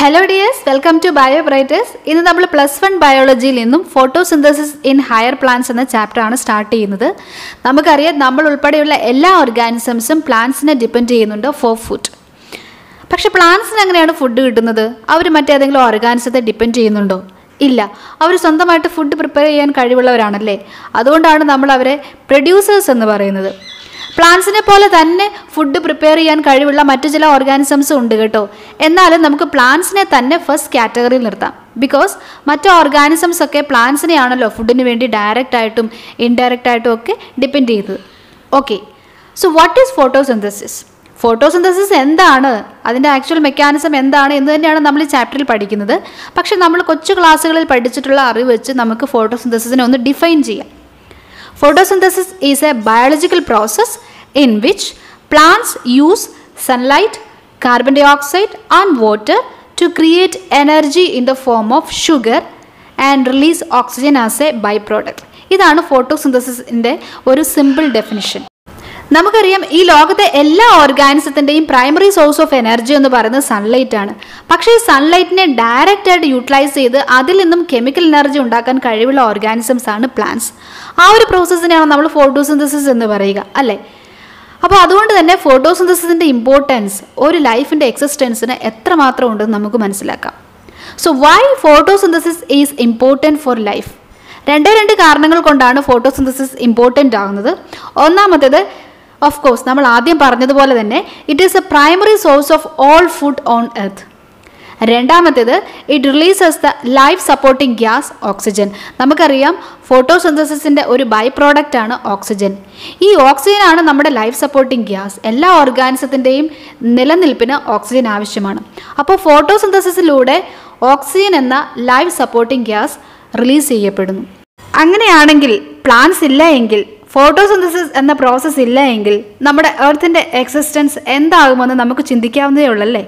Hello dears welcome to bio brighters ഇന്ന് നമ്മൾ plus one ബയോളജിയിൽ നിന്നും ഫോട്ടോസിന്തസിസ് ഇൻ ഹയർ പ്ലാന്റ്സ് എന്ന ചാപ്റ്ററാണ് സ്റ്റാർട്ട് ചെയ്യുന്നത് നമുക്കറിയാം നമ്മൾ ഉൾപ്പെടെയുള്ള എല്ലാ ഓർഗാനിസംസും പ്ലാന്റ്സിനെ ഡിപ്പെൻഡ് ചെയ്യുന്നുണ്ട് ഫോർ ഫുഡ് പക്ഷെ പ്ലാന്റ്സിന് എങ്ങനെയാണ് ഫുഡ് കിട്ടുന്നത് അവർ മറ്റേതെങ്കിലും ഓർഗാനിസത്തെ ഡിപ്പെൻഡ് ചെയ്യുന്നുണ്ടോ ഇല്ല അവർ സ്വന്തമായിട്ട് ഫുഡ് പ്രിപ്പയർ ചെയ്യാൻ കഴിവുള്ളവരാണല്ലേ അതുകൊണ്ടാണ് നമ്മൾ അവരെ പ്രൊഡ്യൂസേഴ്സ് എന്ന് പറയുന്നത് പ്ലാന്റ്സിനെ പോലെ തന്നെ ഫുഡ് പ്രിപ്പയർ ചെയ്യാൻ കഴിവുള്ള മറ്റു ചില ഓർഗാനിസംസ് ഉണ്ട് കേട്ടോ എന്നാലും നമുക്ക് പ്ലാന്റ്സിനെ തന്നെ ഫസ്റ്റ് കാറ്റഗറിയിൽ നിർത്താം ബിക്കോസ് മറ്റു ഓർഗാനിസംസ് ഒക്കെ പ്ലാന്റ്സിനെയാണല്ലോ ഫുഡിന് വേണ്ടി ഡയറക്റ്റ് ആയിട്ടും ഇൻഡയറക്റ്റ് ആയിട്ടും ഒക്കെ ഡിപ്പെൻഡ് ചെയ്തത് okay so what is photosynthesis photosynthesis എന്താണ് അതിൻ്റെ ആക്ച്വൽ മെക്കാനിസം എന്താണ് എന്ന് തന്നെയാണ് നമ്മൾ ഈ ചാപ്റ്ററിൽ പഠിക്കുന്നത് പക്ഷേ നമ്മൾ കൊച്ചു ക്ലാസ്സുകളിൽ പഠിച്ചിട്ടുള്ള അറിവ് വെച്ച് നമുക്ക് ഫോട്ടോസിന്തസിസിനെ ഒന്ന് ഡിഫൈൻ ചെയ്യാം Photosynthesis is a biological process in which plants use sunlight, carbon dioxide, and water to create energy in the form of sugar and release oxygen as a byproduct. ഇതാണ് ഫോട്ടോസിന്തസിസിൻ്റെ ഒരു സിമ്പിൾ ഡെഫിനിഷൻ നമുക്കറിയാം ഈ ലോകത്തെ എല്ലാ ഓർഗാനിസത്തിൻ്റെയും primary source of energy എന്ന് പറയുന്നത് sunlight ആണ് പക്ഷേ ഈ സൺലൈറ്റിനെ ഡയറക്റ്റ് ആയിട്ട് യൂട്ടിലൈസ് ചെയ്ത് അതിൽ നിന്നും കെമിക്കൽ എനർജി ഉണ്ടാക്കാൻ കഴിവുള്ള ഓർഗാനിസംസ് ആണ് പ്ലാന്റ്സ് ആ ഒരു പ്രോസസ്സിനെയാണ് നമ്മൾ ഫോട്ടോസിന്തസിസ് എന്ന് പറയുക അല്ലേ അപ്പോൾ അതുകൊണ്ട് തന്നെ ഫോട്ടോസിന്തസിസിൻ്റെ ഇമ്പോർട്ടൻസ് ഒരു ലൈഫിൻ്റെ എക്സിസ്റ്റൻസിന് എത്രമാത്രം ഉണ്ടെന്ന് നമുക്ക് മനസ്സിലാക്കാം so why photosynthesis is important for life രണ്ടേ രണ്ട് കാരണങ്ങൾ കൊണ്ടാണ് ഫോട്ടോസിന്തസിസ് ഇമ്പോർട്ടൻ്റ് ആകുന്നത് ഒന്നാമത്തേത് ഓഫ് കോഴ്സ് നമ്മൾ ആദ്യം പറഞ്ഞതുപോലെ തന്നെ it is a primary source of all food on earth രണ്ടാമത്തേത് it releases the life supporting gas oxygen നമുക്കറിയാം ഫോട്ടോസിന്തസിസിൻ്റെ ഒരു ബൈ പ്രോഡക്റ്റ് ആണ് ഓക്സിജൻ ഈ ഓക്സിജൻ ആണ് നമ്മുടെ ലൈഫ് സപ്പോർട്ടിംഗ് ഗ്യാസ് എല്ലാ ഓർഗാനിസത്തിൻ്റെയും നിലനിൽപ്പിന് ഓക്സിജൻ ആവശ്യമാണ് അപ്പോൾ ഫോട്ടോസിന്തസിസിലൂടെ ഓക്സിജൻ എന്ന ലൈഫ് സപ്പോർട്ടിംഗ് ഗ്യാസ് റിലീസ് ചെയ്യപ്പെടുന്നു അങ്ങനെയാണെങ്കിൽ പ്ലാന്റ്സ് ഇല്ല എങ്കിൽ ഫോട്ടോസിന്തസിസ് എന്ന പ്രോസസ്സ് ഇല്ല എങ്കിൽ നമ്മുടെ എർത്തിൻ്റെ എക്സിസ്റ്റൻസ് എന്താകുമെന്ന് നമുക്ക് ചിന്തിക്കാവുന്നതേ ഉള്ളല്ലേ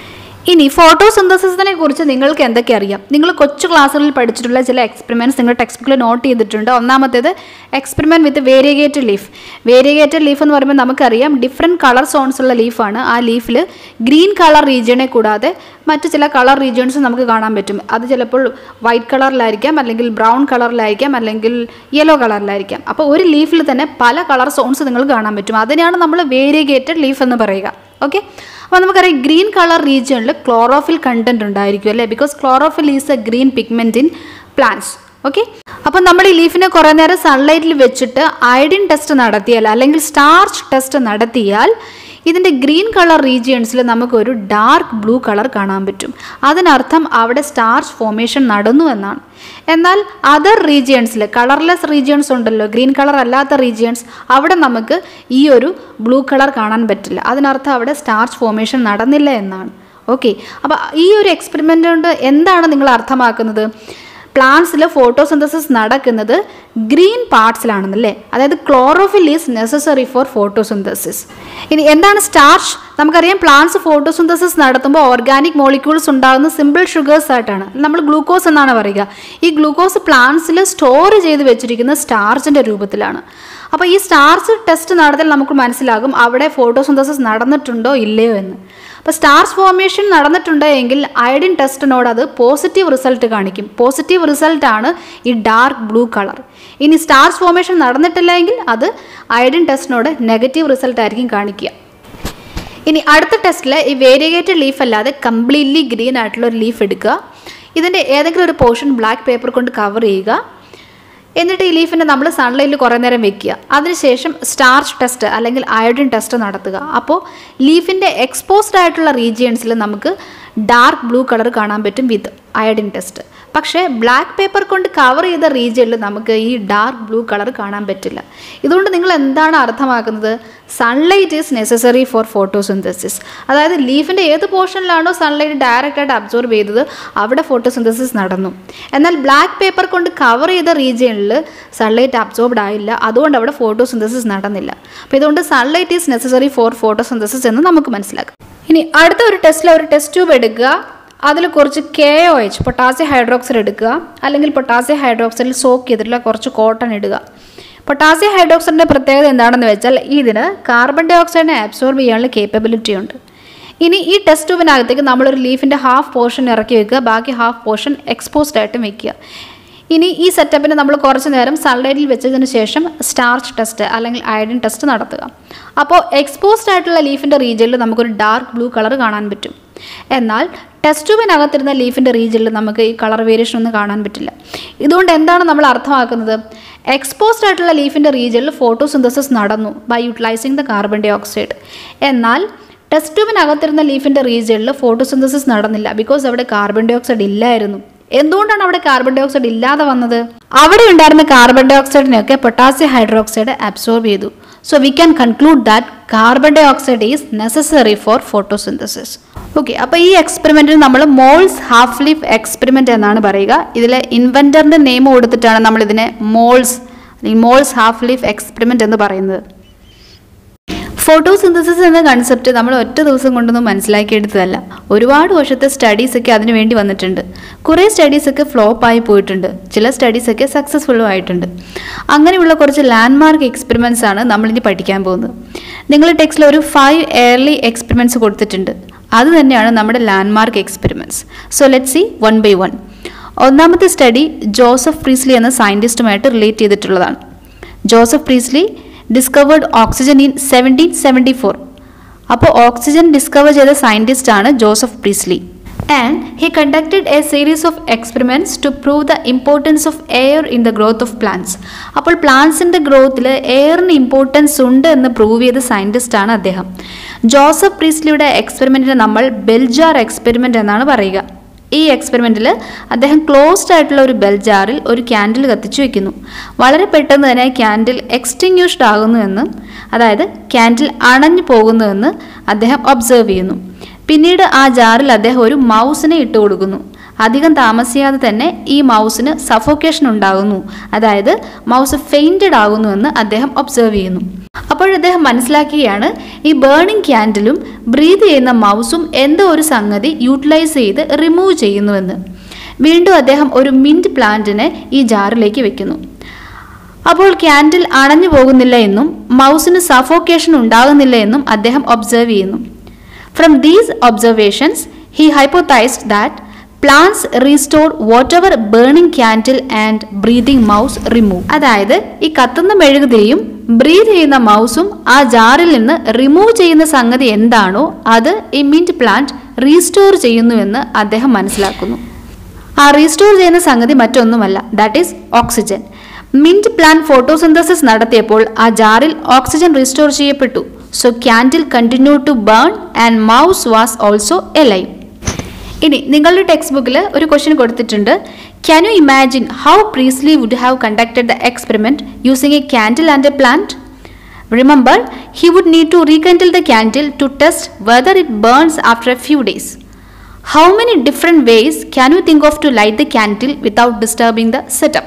ഇനി ഫോട്ടോസിന്തസിസിനെ കുറിച്ച് നിങ്ങൾക്ക് എന്തൊക്കെ അറിയാം നിങ്ങൾ കൊച്ചു ക്ലാസ്സുകളിൽ പഠിച്ചിട്ടുള്ള ചില എക്സ്പെരിമെൻറ്റ്സ് നിങ്ങൾ ടെക്സ്റ്റ് ബുക്കിൽ നോട്ട് ചെയ്തിട്ടുണ്ട് ഒന്നാമത്തേത് experiment with variegated leaf variegated leaf എന്ന് പറയുമ്പോൾ നമുക്കറിയാം ഡിഫറെൻറ്റ് കളർ സോൺസ് ഉള്ള ലീഫാണ് ആ ലീഫിൽ ഗ്രീൻ കളർ റീജിയനെ കൂടാതെ മറ്റ് ചില കളർ റീജിയൻസ് നമുക്ക് കാണാൻ പറ്റും അത് ചിലപ്പോൾ വൈറ്റ് കളറിലായിരിക്കാം അല്ലെങ്കിൽ ബ്രൗൺ കളറിലായിരിക്കാം അല്ലെങ്കിൽ യെല്ലോ കളറിലായിരിക്കാം അപ്പോൾ ഒരു ലീഫിൽ തന്നെ പല കളർ സോൺസ് നിങ്ങൾക്ക് കാണാൻ പറ്റും അതിനെയാണ് നമ്മൾ വേരിയേറ്റഡ് ലീഫ് എന്ന് പറയുക ഓക്കെ അപ്പോൾ നമുക്കറിയാം ഗ്രീൻ കളർ റീജിയണിൽ ക്ലോറോഫിൽ കണ്ടന്റ് ഉണ്ടായിരിക്കും അല്ലേ because chlorophyll is a green pigment in plants okay അപ്പം നമ്മൾ ഈ ലീഫിനെ കുറേ നേരം സൺലൈറ്റിൽ വെച്ചിട്ട് അയഡിൻ ടെസ്റ്റ് നടത്തിയാൽ അല്ലെങ്കിൽ സ്റ്റാർച്ച് ടെസ്റ്റ് നടത്തിയാൽ ഇതിൻ്റെ ഗ്രീൻ കളർ റീജിയൻസിൽ നമുക്കൊരു ഡാർക്ക് ബ്ലൂ കളർ കാണാൻ പറ്റും അതിനർത്ഥം അവിടെ സ്റ്റാർച്ച് ഫോമേഷൻ നടന്നു എന്നാണ് എന്നാൽ അതർ റീജിയൻസിൽ കളർലെസ് റീജിയൻസ് ഉണ്ടല്ലോ ഗ്രീൻ കളർ അല്ലാത്ത റീജിയൻസ് അവിടെ നമുക്ക് ഈ ഒരു ബ്ലൂ കളർ കാണാൻ പറ്റില്ല അതിനർത്ഥം അവിടെ സ്റ്റാർച്ച് ഫോമേഷൻ നടന്നില്ല എന്നാണ് ഓക്കെ അപ്പോൾ ഈ ഒരു എക്സ്പെരിമെൻ്റ് കൊണ്ട് എന്താണ് നിങ്ങൾ അർത്ഥമാക്കുന്നത് പ്ലാന്റ്സിൽ ഫോട്ടോസിന്തസിസ് നടക്കുന്നത് ഗ്രീൻ പാർട്സിലാണെന്നല്ലേ അതായത് chlorophyll is necessary for photosynthesis ഇനി എന്താണ് സ്റ്റാർച്ച് നമുക്കറിയാം പ്ലാന്റ്സ് ഫോട്ടോസിന്തസിസ് നടത്തുമ്പോൾ ഓർഗാനിക് മോളിക്യൂൾസ് ഉണ്ടാകുന്ന സിമ്പിൾ ഷുഗേഴ്സ് ആയിട്ടാണ് നമ്മൾ ഗ്ലൂക്കോസ് എന്നാണ് പറയുക ഈ ഗ്ലൂക്കോസ് പ്ലാന്റ്സിൽ സ്റ്റോർ ചെയ്ത് വെച്ചിരിക്കുന്ന സ്റ്റാർച്ചിൻ്റെ രൂപത്തിലാണ് അപ്പോൾ ഈ സ്റ്റാർച്ച് ടെസ്റ്റ് നടത്തിയാൽ നമുക്ക് മനസ്സിലാകും അവിടെ ഫോട്ടോസിന്തസിസ് നടന്നിട്ടുണ്ടോ ഇല്ലയോ എന്ന് അപ്പോൾ സ്റ്റാർച്ച് ഫോർമേഷൻ നടന്നിട്ടുണ്ട് എങ്കിൽ അയഡിൻ ടെസ്റ്റിനോട് അത് പോസിറ്റീവ് റിസൾട്ട് കാണിക്കും പോസിറ്റീവ് റിസൾട്ട് ആണ് ഈ ഡാർക്ക് ബ്ലൂ കളർ ഇനി സ്റ്റാർച്ച് ഫോർമേഷൻ നടന്നിട്ടില്ല എങ്കിൽ അത് അയഡിൻ ടെസ്റ്റിനോട് നെഗറ്റീവ് റിസൾട്ട് ആയിരിക്കും കാണിക്കുക ഇനി അടുത്ത ടെസ്റ്റിൽ ഈ വേരിയേറ്റഡ് ലീഫ് അല്ലാതെ കംപ്ലീറ്റ്ലി ഗ്രീൻ ആയിട്ടുള്ള ഒരു ലീഫ് എടുക്കുക ഇതിൻ്റെ ഏതെങ്കിലും ഒരു പോർഷൻ ബ്ലാക്ക് പേപ്പർ കൊണ്ട് കവർ ചെയ്യുക എന്നിട്ട് ഈ ലീഫിനെ നമ്മൾ സൺലൈറ്റിൽ കുറേ നേരം വെക്കുക അതിനുശേഷം സ്റ്റാർച്ച് ടെസ്റ്റ് അല്ലെങ്കിൽ അയോഡിൻ ടെസ്റ്റ് നടത്തുക അപ്പോൾ ലീഫിൻ്റെ എക്സ്പോസ്ഡ് ആയിട്ടുള്ള റീജിയൻസിൽ നമുക്ക് ഡാർക്ക് ബ്ലൂ കളർ കാണാൻ പറ്റും വിത്ത് അയോഡിൻ ടെസ്റ്റ് പക്ഷേ ബ്ലാക്ക് പേപ്പർ കൊണ്ട് കവർ ചെയ്ത റീജിയനിൽ നമുക്ക് ഈ ഡാർക്ക് ബ്ലൂ കളർ കാണാൻ പറ്റില്ല ഇതുകൊണ്ട് നിങ്ങൾ എന്താണ് അർത്ഥമാക്കുന്നത് sunlight is necessary for photosynthesis അതായത് ലീഫിൻ്റെ ഏത് പോർഷനിലാണോ സൺലൈറ്റ് ഡയറക്റ്റ് ആയിട്ട് അബ്സോർബ് ചെയ്തത് അവിടെ ഫോട്ടോസിന്തസിസ് നടന്നു എന്നാൽ ബ്ലാക്ക് പേപ്പർ കൊണ്ട് കവർ ചെയ്ത റീജിയനിൽ സൺലൈറ്റ് അബ്സോർബ്ഡ് ആയില്ല അതുകൊണ്ട് അവിടെ ഫോട്ടോസിന്തസിസ് നടന്നില്ല അപ്പോൾ ഇതുകൊണ്ട് sunlight is necessary for photosynthesis എന്ന് നമുക്ക് മനസ്സിലാക്കാം ഇനി അടുത്ത ഒരു ടെസ്റ്റിൽ ഒരു ടെസ്റ്റ് ട്യൂബ് എടുക്കുക അതിൽ കുറച്ച് K O H potassium hydroxide എടുക്കുക അല്ലെങ്കിൽ പൊട്ടാസ്യം ഹൈഡ്രോക്സൈഡിൽ സോക്ക് ചെയ്തിട്ടുള്ള കുറച്ച് കോട്ടൺ ഇടുക പൊട്ടാസ്യം ഹൈഡ്രോക്സൈഡിൻ്റെ പ്രത്യേകത എന്താണെന്ന് വെച്ചാൽ ഇതിന് കാർബൺ ഡൈ ഓക്സൈഡിനെ അബ്സോർബ് ചെയ്യാനുള്ള കേപ്പബിലിറ്റി ഉണ്ട് ഇനി ഈ ടെസ്റ്റ് ട്യൂബിനകത്തേക്ക് നമ്മളൊരു ലീഫിൻ്റെ ഹാഫ് പോർഷൻ ഇറക്കി വെക്കുക ബാക്കി ഹാഫ് പോർഷൻ എക്സ്പോസ്ഡ് ആയിട്ടും വെക്കുക ഇനി ഈ സെറ്റപ്പിന് നമ്മൾ കുറച്ച് നേരം സൺലൈറ്റിൽ വെച്ചതിന് ശേഷം സ്റ്റാർച്ച് ടെസ്റ്റ് അല്ലെങ്കിൽ അയഡിൻ ടെസ്റ്റ് നടത്തുക അപ്പോൾ എക്സ്പോസ്ഡ് ആയിട്ടുള്ള ലീഫിൻ്റെ റീജിയനിൽ നമുക്കൊരു ഡാർക്ക് ബ്ലൂ കളർ കാണാൻ പറ്റും എന്നാൽ ടെസ്റ്റ് ട്യൂബിനകത്തിരുന്ന ലീഫിൻ്റെ റീജിയനിൽ നമുക്ക് ഈ കളർ വേരിയേഷൻ ഒന്നും കാണാൻ പറ്റില്ല ഇതുകൊണ്ട് എന്താണ് നമ്മൾ അർത്ഥമാക്കുന്നത് എക്സ്പോസ്ഡ് ആയിട്ടുള്ള ലീഫിൻ്റെ റീജിയനിൽ ഫോട്ടോസിന്തസിസ് നടന്നു by utilising the carbon dioxide എന്നാൽ ടെസ്റ്റ് ട്യൂബിനകത്തിരുന്ന ലീഫിൻ്റെ റീജിയനിൽ ഫോട്ടോസിന്തസിസ് നടന്നില്ല ബിക്കോസ് അവിടെ കാർബൺ ഡൈ ഓക്സൈഡ് ഇല്ലായിരുന്നു എന്തുകൊണ്ടാണ് അവിടെ കാർബൺ ഡൈ ഓക്സൈഡ് ഇല്ലാതെ വന്നത് അവിടെ ഉണ്ടായിരുന്ന കാർബൺ ഡൈ ഓക്സൈഡിനെയൊക്കെ പൊട്ടാസ്യം ഹൈഡ്രോക്സൈഡ് അബ്സോർബ് ചെയ്തു so we can conclude that carbon dioxide is necessary for photosynthesis okay അപ്പോൾ ഈ എക്സ്പെരിമെൻറ്റിൽ നമ്മൾ മോൾസ് ഹാഫ് ലീഫ് എക്സ്പെരിമെൻ്റ് എന്നാണ് പറയുക ഇതിൽ ഇൻവെൻറ്ററിൻ്റെ നെയിം കൊടുത്തിട്ടാണ് നമ്മൾ ഇതിനെ Moll's Moll's half leaf experiment എന്ന് പറയുന്നത് ഫോട്ടോസിന്തസിസ് എന്ന കൺസെപ്റ്റ് നമ്മൾ ഒറ്റ ദിവസം കൊണ്ടൊന്നും മനസ്സിലാക്കിയെടുത്തതല്ല ഒരുപാട് വർഷത്തെ സ്റ്റഡീസ് ഒക്കെ അതിനു വേണ്ടി വന്നിട്ടുണ്ട് കുറേ സ്റ്റഡീസ് ഒക്കെ ഫ്ലോപ്പ് ആയി പോയിട്ടുണ്ട് ചില സ്റ്റഡീസ് ഒക്കെ സക്സസ്ഫുള്ളും ആയിട്ടുണ്ട് അങ്ങനെയുള്ള കുറച്ച് ലാൻഡ്മാർക്ക് എക്സ്പെരിമെൻറ്റ്സ് ആണ് നമ്മളിനി പഠിക്കാൻ പോകുന്നത് നിങ്ങൾ ടെക്സ്റ്റിൽ ഒരു ഫൈവ് എയർലി എക്സ്പെരിമെൻറ്റ്സ് കൊടുത്തിട്ടുണ്ട് അത് തന്നെയാണ് നമ്മുടെ landmark experiments so let see one by one ഒന്നാമത്തെ സ്റ്റഡി ജോസഫ് പ്രീസ്ലി എന്ന സയൻറ്റിസ്റ്റുമായിട്ട് റിലേറ്റ് ചെയ്തിട്ടുള്ളതാണ് Joseph Priestley discovered oxygen in seventeen seventy four അപ്പോൾ ഓക്സിജൻ ഡിസ്കവർ ചെയ്ത സയൻറ്റിസ്റ്റ് ആണ് Joseph Priestley and he conducted a series of experiments to prove the importance of air in the growth of plants അപ്പോൾ പ്ലാന്റ്സിൻ്റെ ഗ്രോത്തിൽ എയറിന് importance ഉണ്ട് എന്ന് prove ചെയ്ത scientist ആണ് അദ്ദേഹം ജോസഫ് പ്രീസ്ലിയുടെ എക്സ്പെരിമെൻറ്റിനെ നമ്മൾ ബെൽജാർ എക്സ്പെരിമെൻ്റ് എന്നാണ് പറയുക ഈ എക്സ്പെരിമെൻറ്റിൽ അദ്ദേഹം ക്ലോസ്ഡ് ആയിട്ടുള്ള ഒരു ബെൽ ജാറിൽ ഒരു ക്യാൻഡിൽ കത്തിച്ചു വെക്കുന്നു വളരെ പെട്ടെന്ന് തന്നെ ക്യാൻഡിൽ എക്സ്റ്റിങ്യൂഷ്ഡ് ആകുന്നുവെന്ന് അതായത് ക്യാൻഡിൽ അണഞ്ഞു പോകുന്നുവെന്ന് അദ്ദേഹം ഒബ്സർവ് ചെയ്യുന്നു പിന്നീട് ആ ജാറിൽ അദ്ദേഹം ഒരു മൗസിനെ ഇട്ട് കൊടുക്കുന്നു അധികം താമസിയാതെ തന്നെ ഈ മൗസിന് സഫോക്കേഷൻ ഉണ്ടാകുന്നു അതായത് മൗസ് ഫെയിൻറ്റഡ് ആകുന്നുവെന്ന് അദ്ദേഹം ഒബ്സർവ് ചെയ്യുന്നു അപ്പോൾ അദ്ദേഹം മനസ്സിലാക്കുകയാണ് ഈ ബേണിംഗ് ക്യാൻഡിലും ബ്രീത്ത് ചെയ്യുന്ന മൗസും എന്തോ ഒരു സംഗതി യൂട്ടിലൈസ് ചെയ്ത് റിമൂവ് ചെയ്യുന്നുവെന്ന് വീണ്ടും അദ്ദേഹം ഒരു മിൻറ്റ് പ്ലാന്റിനെ ഈ ജാറിലേക്ക് വെക്കുന്നു അപ്പോൾ ക്യാൻഡിൽ അണഞ്ഞു പോകുന്നില്ല എന്നും മൗസിന് സഫോക്കേഷൻ ഉണ്ടാകുന്നില്ല എന്നും അദ്ദേഹം ഒബ്സർവ് ചെയ്യുന്നു from these observations he hypothesised that plants restore whatever burning candle and breathing mouse remove അതായത് ഈ കത്തുന്ന മെഴുകുതിരിയും ബ്രീത്ത് ചെയ്യുന്ന മൗസും ആ ജാറിൽ നിന്ന് റിമൂവ് ചെയ്യുന്ന സംഗതി എന്താണോ അത് ഈ മിൻറ്റ് പ്ലാന്റ് റീസ്റ്റോർ ചെയ്യുന്നുവെന്ന് അദ്ദേഹം മനസ്സിലാക്കുന്നു ആ റീസ്റ്റോർ ചെയ്യുന്ന സംഗതി മറ്റൊന്നുമല്ല that is oxygen mint plant photosynthesis നടത്തിയപ്പോൾ ആ ജാറിൽ ഓക്സിജൻ റീസ്റ്റോർ ചെയ്യപ്പെട്ടു so candle continue to burn and mouse was also alive ഇനി നിങ്ങളുടെ ടെക്സ്റ്റ് ബുക്കിൽ ഒരു ക്വസ്റ്റ്യൻ കൊടുത്തിട്ടുണ്ട് can you imagine how Priestley would have conducted the experiment using a candle and a plant remember he would need to rekindle the candle to test whether it burns after a few days how many different ways can you think of to light the candle without disturbing the setup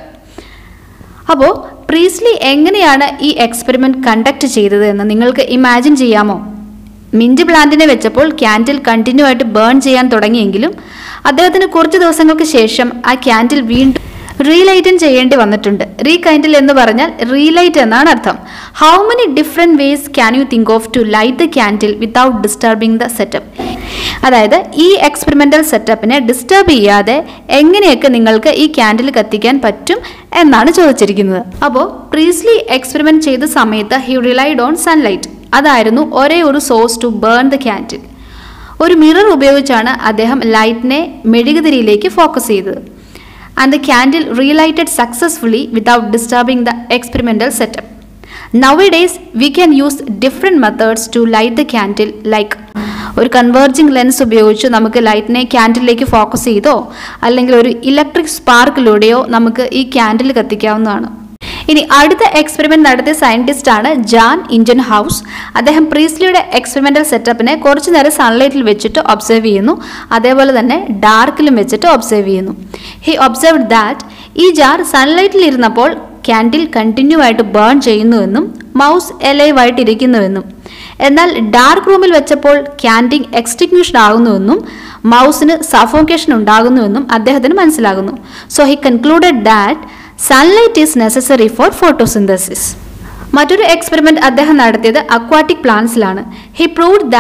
അപ്പോൾ Priestley എങ്ങനെയാണ് ഈ experiment conduct ചെയ്തത് എന്ന് നിങ്ങൾക്ക് imagine ചെയ്യാമോ mint പ്ലാന്റിനെ വെച്ചപ്പോൾ candle continue ആയിട്ട് burn ചെയ്യാൻ തുടങ്ങിയെങ്കിലും അദ്ദേഹത്തിന് കുറച്ച് ദിവസങ്ങൾക്ക് ശേഷം ആ ക്യാൻഡിൽ വീണ്ടും റീലൈറ്റൻ ചെയ്യേണ്ടി വന്നിട്ടുണ്ട് റീകൈൻഡിൽ എന്ന് പറഞ്ഞാൽ റീലൈറ്റ് എന്നാണ് അർത്ഥം how many different ways can you think of to light the candle without disturbing the setup അതായത് ഈ എക്സ്പെരിമെൻ്റൽ സെറ്റപ്പിനെ ഡിസ്റ്റർബ് ചെയ്യാതെ എങ്ങനെയൊക്കെ നിങ്ങൾക്ക് ഈ ക്യാൻഡിൽ കത്തിക്കാൻ പറ്റും എന്നാണ് ചോദിച്ചിരിക്കുന്നത് അപ്പോൾ പ്രീസ്ലി എക്സ്പെരിമെൻറ്റ് ചെയ്ത സമയത്ത് ഹി റിലൈഡ് ഓൺ സൺലൈറ്റ് അതായിരുന്നു ഒരേ ഒരു source to burn the candle ഒരു മിറർ ഉപയോഗിച്ചാണ് അദ്ദേഹം ലൈറ്റിനെ മെഴുകുതിരിയിലേക്ക് ഫോക്കസ് ചെയ്തത് and the candle relighted successfully without disturbing the experimental setup nowadays we can use different methods to light the candle like ഒരു കൺവേർജിങ് ലെൻസ് ഉപയോഗിച്ച് നമുക്ക് ലൈറ്റിനെ ക്യാൻഡിലേക്ക് focus ചെയ്തോ അല്ലെങ്കിൽ ഒരു ഇലക്ട്രിക് സ്പാർക്കിലൂടെയോ നമുക്ക് ഈ ക്യാൻഡിൽ കത്തിക്കാവുന്നതാണ് ഇനി അടുത്ത എക്സ്പെരിമെന്റ് നടത്തിയ സയന്റിസ്റ്റ് ആണ് ജാൻ ഇന്ത്യൻ ഹൗസ് അദ്ദേഹം പ്രീസ്ലിയുടെ എക്സ്പെരിമെന്റൽ സെറ്റപ്പിനെ കുറച്ചു നേരം സൺലൈറ്റിൽ വെച്ചിട്ട് ഒബ്സർവ് ചെയ്യുന്നു അതേപോലെ തന്നെ ഡാർക്കിലും വെച്ചിട്ട് ഒബ്സർവ് ചെയ്യുന്നു ഹി ഒബ്സർവ് ദാറ്റ് ഈ ജാർ സൺലൈറ്റിൽ ഇരുന്നപ്പോൾ ക്യാൻഡിൽ കണ്ടിന്യൂ ആയിട്ട് ബേൺ ചെയ്യുന്നുവെന്നും മൗസ് എലൈവ് ആയിട്ട് ഇരിക്കുന്നുവെന്നും എന്നാൽ ഡാർക്ക് റൂമിൽ വെച്ചപ്പോൾ ക്യാൻഡിങ് എക്സ്റ്റിങ്വിഷ്ഡ് ആകുന്നുവെന്നും മൗസിന് സഫോക്കേഷൻ ഉണ്ടാകുന്നുവെന്നും അദ്ദേഹത്തിന് മനസ്സിലാകുന്നു so he concluded that sunlight is necessary for photosynthesis മറ്റൊരു എക്സ്പെരിമെന്റ് അദ്ദേഹം നടത്തിയത് അക്വാട്ടിക് പ്ലാന്റ്സിലാണ് ഹി പ്രൂവ്ഡ് ദാറ്റ്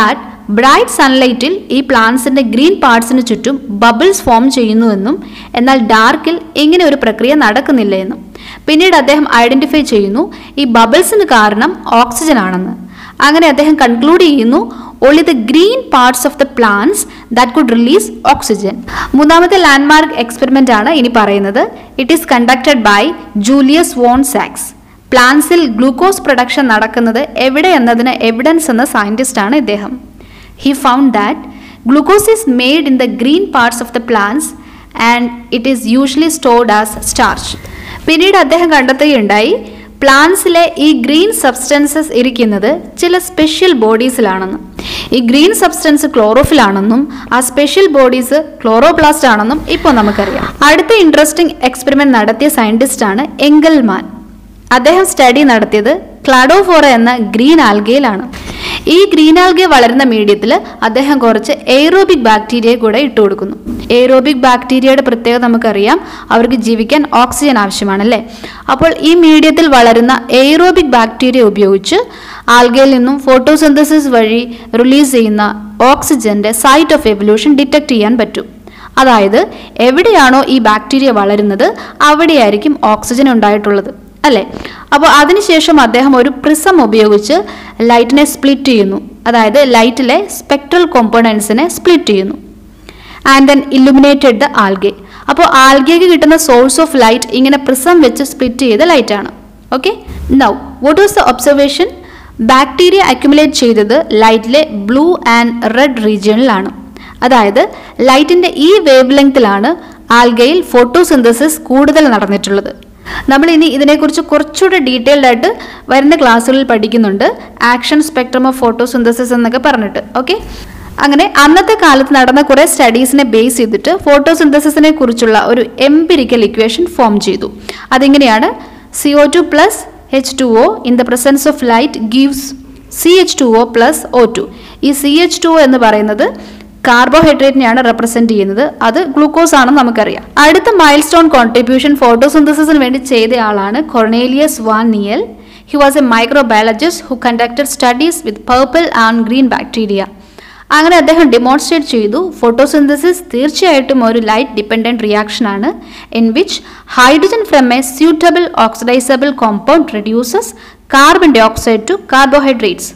ബ്രൈറ്റ് സൺലൈറ്റിൽ ഈ പ്ലാന്റ്സിന്റെ ഗ്രീൻ പാർട്സിന് ചുറ്റും ബബിൾസ് ഫോം ചെയ്യുന്നുവെന്നും എന്നാൽ ഡാർക്കിൽ ഇങ്ങനെ ഒരു പ്രക്രിയ നടക്കുന്നില്ല എന്നും പിന്നീട് അദ്ദേഹം ഐഡന്റിഫൈ ചെയ്യുന്നു ഈ ബബിൾസിന് കാരണം ഓക്സിജൻ ആണെന്ന് അങ്ങനെ അദ്ദേഹം കൺക്ലൂഡ് ചെയ്യുന്നു only the green parts of the plants that could release oxygen മൂന്നാമത്തെ ലാൻഡ്മാർക്ക് എക്സ്പെരിമെന്റ് ആണ് ഇനി പറയുന്നത് it is conducted by Julius von സാക്സ് പ്ലാന്റ്സിൽ ഗ്ലൂക്കോസ് പ്രൊഡക്ഷൻ നടക്കുന്നത് എവിടെ എന്നതിന് എവിഡൻസ് എന്ന സയന്റിസ്റ്റ് ആണ് ഇദ്ദേഹം he found that glucose is made in the green parts of the plants and it is usually stored as starch പിന്നീട് അദ്ദേഹം കണ്ടെത്തുകയുണ്ടായി പ്ലാന്റ്സിലെ ഈ ഗ്രീൻ സബ്സ്റ്റൻസസ് ഇരിക്കുന്നത് ചില സ്പെഷ്യൽ ബോഡീസിലാണെന്ന് ഈ ഗ്രീൻ സബ്സ്റ്റൻസ് ക്ലോറോഫിലാണെന്നും ആ സ്പെഷ്യൽ ബോഡീസ് ക്ലോറോപ്ലാസ്റ്റ് ആണെന്നും ഇപ്പോൾ നമുക്കറിയാം അടുത്ത ഇൻട്രസ്റ്റിംഗ് എക്സ്പെരിമെന്റ് നടത്തിയ സയന്റിസ്റ്റ് ആണ് എങ്കൽമാൻ അദ്ദേഹം സ്റ്റഡി നടത്തിയത് ക്ലാഡോഫോറ എന്ന ഗ്രീൻ ആൽഗയിലാണ് ഈ ഗ്രീൻ ആൽഗെ വളരുന്ന മീഡിയത്തിൽ അദ്ദേഹം കുറച്ച് എയ്റോബിക് ബാക്ടീരിയ കൂടെ ഇട്ട് കൊടുക്കുന്നു എയ്റോബിക് ബാക്ടീരിയയുടെ പ്രത്യേകത നമുക്കറിയാം അവർക്ക് ജീവിക്കാൻ ഓക്സിജൻ ആവശ്യമാണല്ലേ അപ്പോൾ ഈ മീഡിയത്തിൽ വളരുന്ന എയ്റോബിക് ബാക്ടീരിയ ഉപയോഗിച്ച് ആൽഗയിൽ നിന്നും ഫോട്ടോസിന്തസിസ് വഴി റിലീസ് ചെയ്യുന്ന ഓക്സിജന്റെ സൈറ്റ് ഓഫ് എവല്യൂഷൻ ഡിറ്റക്ട് ചെയ്യാൻ പറ്റും അതായത് എവിടെയാണോ ഈ ബാക്ടീരിയ വളരുന്നത് അവിടെയായിരിക്കും ഓക്സിജൻ ഉണ്ടായിട്ടുള്ളത് അല്ലേ അപ്പോൾ അതിനുശേഷം അദ്ദേഹം ഒരു പ്രിസം ഉപയോഗിച്ച് ലൈറ്റിനെ സ്പ്ലിറ്റ് ചെയ്യുന്നു അതായത് ലൈറ്റിലെ സ്പെക്ട്രൽ കോമ്പോണൻസിനെ സ്പ്ലിറ്റ് ചെയ്യുന്നു and then illuminated the algae അപ്പോൾ ആൽഗയ്ക്ക് കിട്ടുന്ന സോഴ്സ് ഓഫ് ലൈറ്റ് ഇങ്ങനെ പ്രിസം വെച്ച് സ്പ്ലിറ്റ് ചെയ്ത ലൈറ്റാണ് okay now what was the observation bacteria accumulate ചെയ്തത് ലൈറ്റിലെ ബ്ലൂ ആൻഡ് റെഡ് റീജിയണിലാണ് അതായത് ലൈറ്റിന്റെ ഈ വേവ് ലെങ്തിലാണ് ആൽഗയിൽ ഫോട്ടോസിന്തസിസ് കൂടുതൽ നടന്നിട്ടുള്ളത് നമ്മൾ ഇനി ഇതിനെക്കുറിച്ച് കുറച്ചുകൂടെ ഡീറ്റെയിൽഡ് ആയിട്ട് വരുന്ന ക്ലാസ്സുകളിൽ പഠിക്കുന്നുണ്ട് ആക്ഷൻ സ്പെക്ട്രം ഓഫ് ഫോട്ടോസിന്തസിസ് എന്നൊക്കെ പറഞ്ഞിട്ട് ഓക്കെ അങ്ങനെ അന്നത്തെ കാലത്ത് നടന്ന കുറേ സ്റ്റഡീസിനെ ബേസ് ചെയ്തിട്ട് ഫോട്ടോസിന്തസിസിനെ കുറിച്ചുള്ള ഒരു എംപിരിക്കൽ ഇക്വേഷൻ ഫോം ചെയ്തു അതിങ്ങനെയാണ് C O two plus H two O in the presence of light gives C H two O plus O two ഈ സി എച്ച് ടു എന്ന് പറയുന്നത് കാർബോഹൈഡ്രേറ്റിനെയാണ് റെപ്രസെന്റ് ചെയ്യുന്നത് അത് ഗ്ലൂക്കോസ് ആണെന്ന് നമുക്കറിയാം അടുത്ത മൈൽ സ്റ്റോൺ കോൺട്രിബ്യൂഷൻ ഫോട്ടോസിന്തസിസിന് വേണ്ടി ചെയ്ത ആളാണ് Cornelius van Niel he was a microbiologist who conducted studies with purple and green bacteria അങ്ങനെ അദ്ദേഹം ഡെമോൺസ്ട്രേറ്റ് ചെയ്തു ഫോട്ടോസിന്തസിസ് തീർച്ചയായിട്ടും ഒരു ലൈറ്റ് ഡിപ്പെൻഡൻറ്റ് റിയാക്ഷൻ ആണ് in which hydrogen from a suitable oxidisable compound reduces carbon dioxide to carbohydrates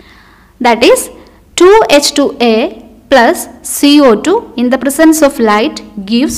that is two H two A plus CO2 in the presence of light gives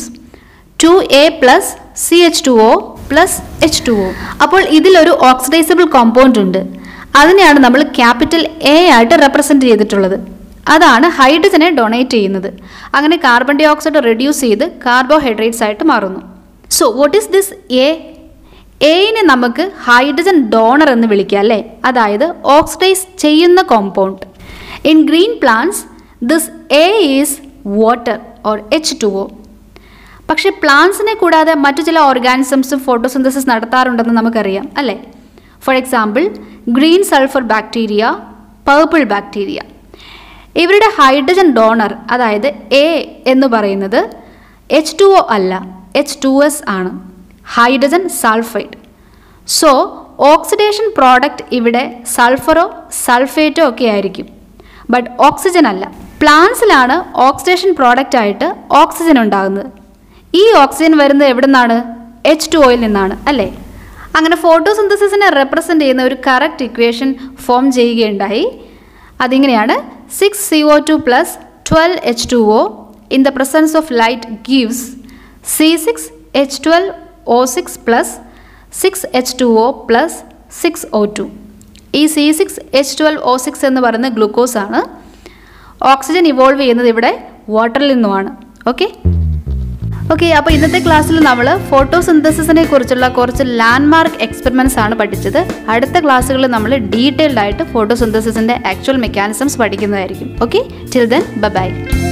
2A plus CH2O plus H2O. അപ്പോൾ ഇതിലൊരു oxidisable compound ഉണ്ട് അതിനെയാണ് നമ്മൾ capital A ആയിട്ട് represent ചെയ്തിട്ടുള്ളത് അതാണ് ഹൈഡ്രജനെ donate ചെയ്യുന്നത് അങ്ങനെ കാർബൺ ഡൈ ഓക്സൈഡ് റെഡ്യൂസ് ചെയ്ത് കാർബോഹൈഡ്രേറ്റ്സ് ആയിട്ട് മാറുന്നു so what is this A എയിനെ നമുക്ക് ഹൈഡ്രജൻ ഡോണർ എന്ന് വിളിക്കാം അല്ലേ അതായത് ഓക്സിഡൈസ് ചെയ്യുന്ന compound in green plants this A is water or H two O പക്ഷേ പ്ലാന്റ്സിനെ കൂടാതെ മറ്റു ചില ഓർഗാനിസംസും ഫോട്ടോസിന്തസിസ് നടത്താറുണ്ടെന്ന് നമുക്കറിയാം അല്ലേ for example green sulphur bacteria purple bacteria ഇവരുടെ ഹൈഡ്രജൻ ഡോണർ അതായത് എ എന്ന് പറയുന്നത് എച്ച് ടു ഒ അല്ല എച്ച് ടു എസ് ആണ് hydrogen sulphide so oxidation product ഇവിടെ സൾഫറോ സൾഫേറ്റോ ഒക്കെ ആയിരിക്കും ബട്ട് ഓക്സിജൻ അല്ല പ്ലാന്റ്സിലാണ് ഓക്സിഡേഷൻ പ്രോഡക്റ്റ് ആയിട്ട് ഓക്സിജൻ ഉണ്ടാകുന്നത് ഈ ഓക്സിജൻ വരുന്നത് എവിടെ നിന്നാണ് എച്ച് ടു ഓയിൽ നിന്നാണ് അല്ലേ അങ്ങനെ ഫോട്ടോസിന്തസിസിനെ റെപ്രസെൻ്റ് ചെയ്യുന്ന ഒരു കറക്റ്റ് ഇക്വേഷൻ ഫോം ചെയ്യുകയുണ്ടായി അതിങ്ങനെയാണ് six C O two plus twelve H two O in the presence of light gives C six H twelve O six plus six H two O plus six O two ഈ C six H twelve O six എന്ന് പറയുന്ന glucose ആണ് oxygen evolve ചെയ്യുന്നത് ഇവിടെ വാട്ടറിൽ നിന്നുമാണ് okay okay അപ്പോൾ ഇന്നത്തെ ക്ലാസ്സിൽ നമ്മൾ ഫോട്ടോസിന്തസിസിനെ കുറിച്ചുള്ള കുറച്ച് ലാൻഡ്മാർക്ക് എക്സ്പെരിമെൻറ്റ്സ് ആണ് പഠിച്ചത് അടുത്ത ക്ലാസ്സുകളിൽ നമ്മൾ ഡീറ്റെയിൽഡ് ആയിട്ട് ഫോട്ടോസിന്തസിസിൻ്റെ ആക്ച്വൽ മെക്കാനിസംസ് പഠിക്കുന്നതായിരിക്കും ഓക്കെ ടിൽ ദെൻ ബൈ